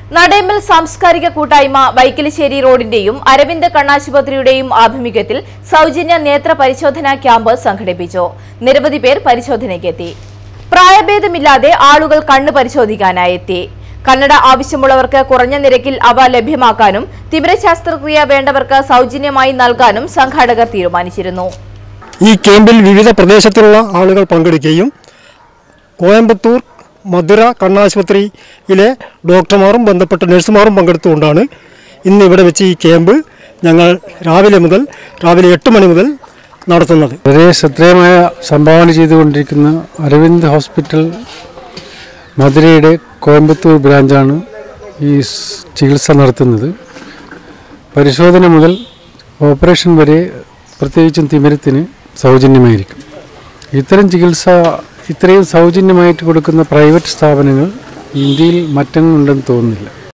നടേമ്പൽ സാംസ്കാരിക കൂട്ടായ്മ വൈക്കലിശ്ശേരി റോഡിന്റെയും അരവിന്ദ് കണ്ണാശുപത്രിയുടെയും ആഭിമുഖ്യത്തിൽ സൗജന്യ നേത്ര പരിശോധനാ ക്യാമ്പ് സംഘടിപ്പിച്ചു നിരവധി പേർ പരിശോധനയ്ക്കെത്തി പ്രായഭേദമില്ലാതെ ആളുകൾ കണ്ണ് പരിശോധിക്കാനായി എത്തി കണ്ണട ആവശ്യമുള്ളവർക്ക് കുറഞ്ഞ നിരക്കിൽ അവ ലഭ്യമാക്കാനും തിമിര ശസ്ത്രക്രിയ വേണ്ടവർക്ക് സൗജന്യമായി നൽകാനും സംഘാടകർ തീരുമാനിച്ചിരുന്നു ഈ ക്യാമ്പിൽ വിവിധ പ്രദേശത്തുള്ള ആളുകൾ പങ്കെടുക്കുകയും കോയമ്പത്തൂർ മധുര കണ്ണാശുപത്രിയിലെ ഡോക്ടർമാരും ബന്ധപ്പെട്ട നഴ്സുമാരും പങ്കെടുത്തുകൊണ്ടാണ് ഇന്ന് ഇവിടെ വെച്ച് ഈ ക്യാമ്പ് ഞങ്ങൾ രാവിലെ മുതൽ രാവിലെ എട്ട് മണി മുതൽ നടത്തുന്നത് വളരെ ശ്രദ്ധേയമായ സംഭാവന ചെയ്തുകൊണ്ടിരിക്കുന്ന അരവിന്ദ് ഹോസ്പിറ്റൽ മധുരയുടെ കോയമ്പത്തൂർ ബ്രാഞ്ചാണ് ഈ സ് ചികിത്സ നടത്തുന്നത് പരിശോധന മുതൽ ഓപ്പറേഷൻ വരെ പ്രത്യേകിച്ചും തിമിരത്തിന് സൗജന്യമായിരിക്കും ഇത്തരം ചികിത്സ ഇത്രയും സൗജന്യമായിട്ട് കൊടുക്കുന്ന പ്രൈവറ്റ് സ്ഥാപനങ്ങൾ ഇന്ത്യയിൽ മറ്റെങ്ങും ഉണ്ടെന്ന് തോന്നുന്നില്ല